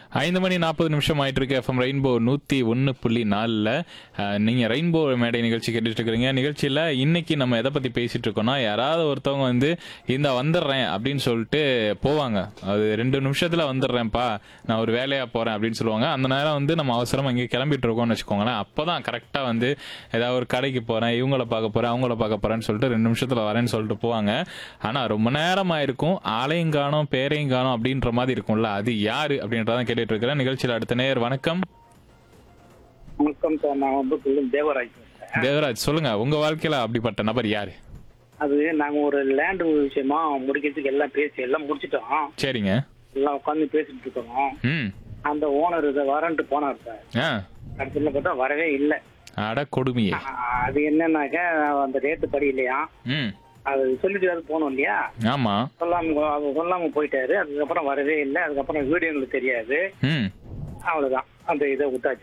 ஐந்து மணி நாற்பது நிமிஷம் ஆயிட்டு இருக்கு எஃப்எம் ரெயின்போ நூத்தி ஒன்னு புள்ளி நாலுல அஹ், நீங்க ரெயின்போ மேடை நிகழ்ச்சி கேட்டுட்டு இருக்கிறீங்க நிகழ்ச்சியில இன்னைக்கு நம்ம எதை பத்தி பேசிட்டு இருக்கோம்னா யாராவது ஒருத்தவங்க வந்து இந்த வந்துடுறேன் அப்படின்னு சொல்லிட்டு போவாங்க அது ரெண்டு நிமிஷத்துல வந்துடுறேன்ப்பா நான் ஒரு வேலையா போறேன் அப்படின்னு சொல்லுவாங்க அந்த நேரம் வந்து நம்ம அவசரமா இங்கே கிளம்பிட்டு இருக்கோம்னு வச்சுக்கோங்களேன் அப்பதான் கரெக்டா வந்து ஏதாவது ஒரு கடைக்கு போறேன் இவங்கள பார்க்க போறேன் அவங்கள பார்க்க போறேன்னு சொல்லிட்டு ரெண்டு நிமிஷத்துல வரேன்னு சொல்லிட்டு போவாங்க ஆனா ரொம்ப நேரம் ஆயிருக்கும் ஆளையும் காணோம் பேரையும் காணோம் அப்படின்ற மாதிரி இருக்கும்ல அது யாரு அப்படின்றதான் கேட்டுட்டு இருக்கிறேன் நிகழ்ச்சியில் அடுத்த நேர் வணக்கம் வணக்கம் சார் நான் வந்து சொல்லும் தேவராஜ் பேசுறேன். தேவராஜ் சொல்லுங்க உங்க வாழ்க்கையில அப்படிப்பட்ட நபர் யாரு அது நாங்க ஒரு லேண்டு விஷயமா முடிக்கிறதுக்கு எல்லாம் பேசி எல்லாம் முடிச்சிட்டோம் சரிங்க எல்லாம் உட்காந்து பேசிட்டு இருக்கோம் ம் அந்த ஓனர் இதை வரன்ட்டு போனார் சார் ஆ கடைசியில் பார்த்தா வரவே இல்லை அட கொடுமையே அது என்னன்னாக்க அந்த ரேட்டு படி இல்லையா ம் அது சொல்லிட்டு அது போனோம் இல்லையா ஆமா சொல்லாம அது சொல்லாம போயிட்டாரு அதுக்கப்புறம் வரவே இல்லை அதுக்கப்புறம் வீடியோ எங்களுக்கு தெரியாது ம் அவ்வளவுதான் அந்த இதை விட்டாச்சு